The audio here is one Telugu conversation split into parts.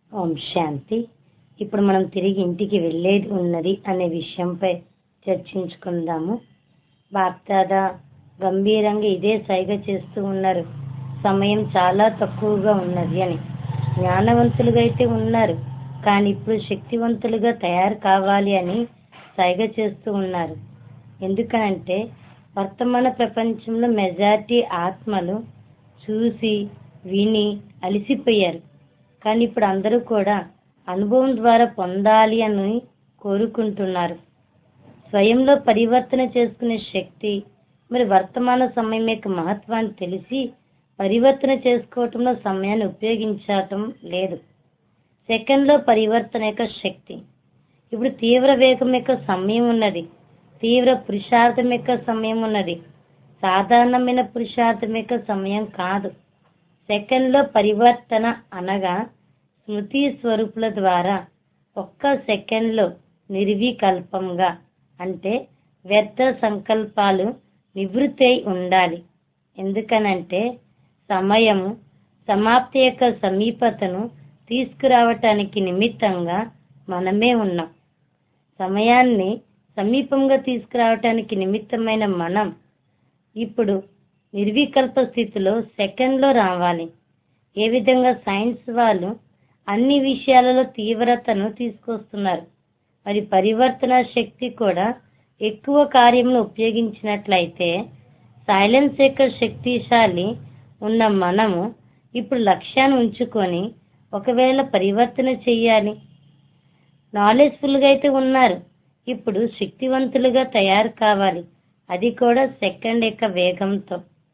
ఓం శాంతి ఇప్పుడు మనం తిరిగి ఇంటికి వెళ్ళేది ఉన్నది అనే విషయంపై చర్చించుకుందాము బాప్దాదా గంభీరంగా ఇదే సైగ చేస్తూ ఉన్నారు సమయం చాలా తక్కువగా ఉన్నది అని జ్ఞానవంతులుగా అయితే ఉన్నారు కానీ ఇప్పుడు శక్తివంతులుగా తయారు కావాలి అని సైగ చేస్తూ ఉన్నారు ఎందుకనంటే వర్తమాన ప్రపంచంలో మెజారిటీ ఆత్మలు చూసి విని అలసిపోయారు కానీ ఇప్పుడు అందరూ కూడా అనుభవం ద్వారా పొందాలి అని కోరుకుంటున్నారు స్వయంలో పరివర్తన చేసుకునే శక్తి మరి వర్తమాన సమయం యొక్క మహత్వాన్ని తెలిసి పరివర్తన చేసుకోవటంలో సమయాన్ని ఉపయోగించటం లేదు సెకండ్లో పరివర్తన యొక్క శక్తి ఇప్పుడు తీవ్ర వేగం యొక్క సమయం ఉన్నది తీవ్ర పురుషార్థం యొక్క సమయం ఉన్నది సాధారణమైన పురుషార్థం యొక్క సమయం కాదు సెకండ్లో పరివర్తన అనగా స్మృతి స్వరూపుల ద్వారా ఒక్క సెకండ్లో నిర్వికల్పంగా అంటే వ్యర్థ సంకల్పాలు నివృత్తి అయి ఉండాలి ఎందుకనంటే సమయము సమాప్తి యొక్క సమీపతను తీసుకురావటానికి నిమిత్తంగా మనమే ఉన్నాం సమయాన్ని సమీపంగా తీసుకురావటానికి నిమిత్తమైన మనం ఇప్పుడు నిర్వికల్ప స్థితిలో సెకండ్లో రావాలి ఏ విధంగా సైన్స్ వాళ్ళు అన్ని విషయాలలో తీవ్రతను తీసుకొస్తున్నారు మరి పరివర్తన శక్తి కూడా ఎక్కువ కార్యంలో ఉపయోగించినట్లయితే సైలెన్స్ యొక్క శక్తిశాలి ఉన్న మనము ఇప్పుడు లక్ష్యాన్ని ఉంచుకొని ఒకవేళ పరివర్తన చెయ్యాలి నాలెడ్జ్ఫుల్గా అయితే ఉన్నారు ఇప్పుడు శక్తివంతులుగా తయారు కావాలి అది కూడా సెకండ్ యొక్క వేగంతో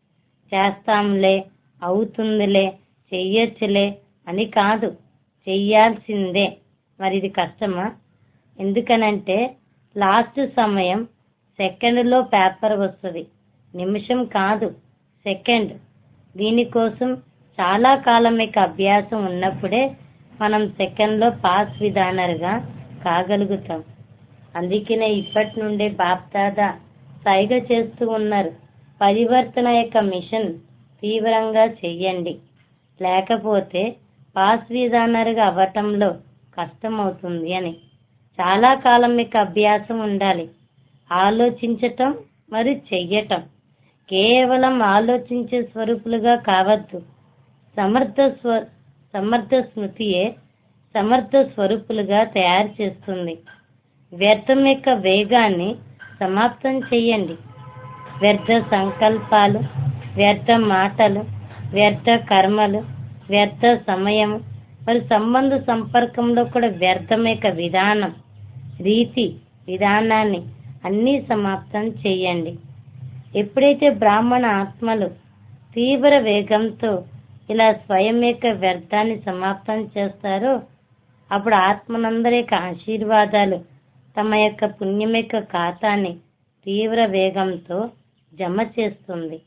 చేస్తాంలే అవుతుందిలే చెయ్యొచ్చులే అని కాదు చెయ్యాల్సిందే మరి ఇది కష్టమా ఎందుకనంటే లాస్ట్ సమయం సెకండ్లో పేపర్ వస్తుంది నిమిషం కాదు సెకండ్ దీనికోసం చాలా కాలం యొక్క అభ్యాసం ఉన్నప్పుడే మనం సెకండ్లో పాస్ విధానరుగా కాగలుగుతాం అందుకనే ఇప్పటి నుండే బాప్దాదా సైగ చేస్తూ ఉన్నారు పరివర్తన యొక్క మిషన్ తీవ్రంగా చెయ్యండి లేకపోతే పాస్ విధానరుగా అవ్వటంలో కష్టమవుతుంది అని చాలా కాలం యొక్క అభ్యాసం ఉండాలి ఆలోచించటం మరి చెయ్యటం కేవలం ఆలోచించే స్వరూపులుగా కావద్దు సమర్థ స్వ సమర్థ స్మృతియే సమర్థ స్వరూపులుగా తయారు చేస్తుంది వ్యర్థం యొక్క వేగాన్ని సమాప్తం చెయ్యండి వ్యర్థ సంకల్పాలు వ్యర్థ మాటలు వ్యర్థ కర్మలు వ్యర్థ సమయం మరి సంబంధ సంపర్కంలో కూడా వ్యర్థం యొక్క విధానం రీతి విధానాన్ని అన్నీ సమాప్తం చేయండి ఎప్పుడైతే బ్రాహ్మణ ఆత్మలు తీవ్ర వేగంతో ఇలా స్వయం యొక్క వ్యర్థాన్ని సమాప్తం చేస్తారో అప్పుడు ఆత్మనందరి యొక్క ఆశీర్వాదాలు తమ యొక్క పుణ్యం యొక్క ఖాతాని తీవ్ర వేగంతో జమ చేస్తుంది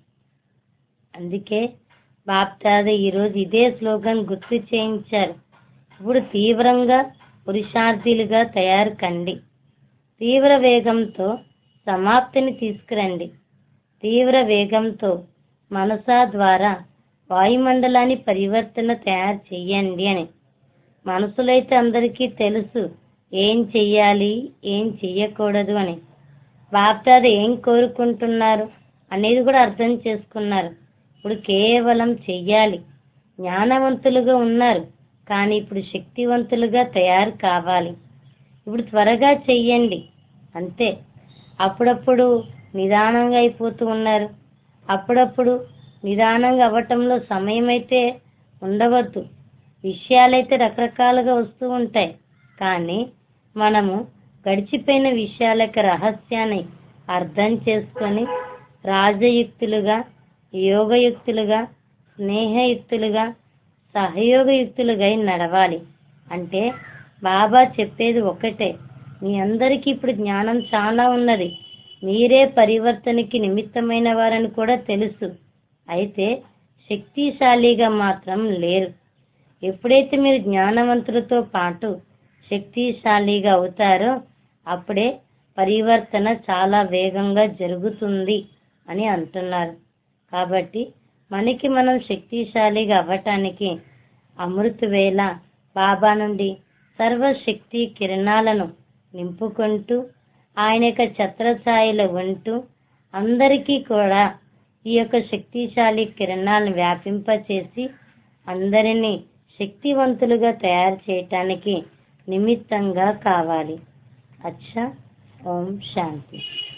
అందుకే బాప్దాద ఈరోజు ఇదే స్లోగన్ గుర్తు చేయించారు ఇప్పుడు తీవ్రంగా పురుషార్థులుగా తయారు కండి తీవ్ర వేగంతో సమాప్తిని తీసుకురండి తీవ్ర వేగంతో మనసా ద్వారా వాయుమండలాన్ని పరివర్తన తయారు చెయ్యండి అని మనసులో అయితే అందరికీ తెలుసు ఏం చెయ్యాలి ఏం చెయ్యకూడదు అని బాప్దాద ఏం కోరుకుంటున్నారు అనేది కూడా అర్థం చేసుకున్నారు ఇప్పుడు కేవలం చెయ్యాలి జ్ఞానవంతులుగా ఉన్నారు కానీ ఇప్పుడు శక్తివంతులుగా తయారు కావాలి ఇప్పుడు త్వరగా చెయ్యండి అంతే అప్పుడప్పుడు నిదానంగా అయిపోతూ ఉన్నారు అప్పుడప్పుడు నిదానంగా అవ్వటంలో సమయం అయితే ఉండవద్దు విషయాలైతే రకరకాలుగా వస్తూ ఉంటాయి కానీ మనము గడిచిపోయిన విషయాల యొక్క రహస్యాన్ని అర్థం చేసుకొని రాజయుక్తులుగా యోగయుక్తులుగా స్నేహయుక్తులుగా సహయోగయుక్తులుగా నడవాలి అంటే బాబా చెప్పేది ఒకటే మీ అందరికీ ఇప్పుడు జ్ఞానం చాలా ఉన్నది మీరే పరివర్తనకి నిమిత్తమైన వారని కూడా తెలుసు అయితే శక్తిశాలిగా మాత్రం లేరు ఎప్పుడైతే మీరు జ్ఞానవంతులతో పాటు శక్తిశాలిగా అవుతారో అప్పుడే పరివర్తన చాలా వేగంగా జరుగుతుంది అని అంటున్నారు కాబట్టి మనకి మనం శక్తిశాలిగా అవ్వటానికి అమృత వేళ బాబా నుండి సర్వశక్తి కిరణాలను నింపుకుంటూ ఆయన యొక్క ఛత్రఛాయలో ఉంటూ అందరికీ కూడా ఈ యొక్క శక్తిశాలి కిరణాలను వ్యాపింపచేసి అందరినీ శక్తివంతులుగా తయారు చేయటానికి నిమిత్తంగా కావాలి అచ్చా ఓం శాంతి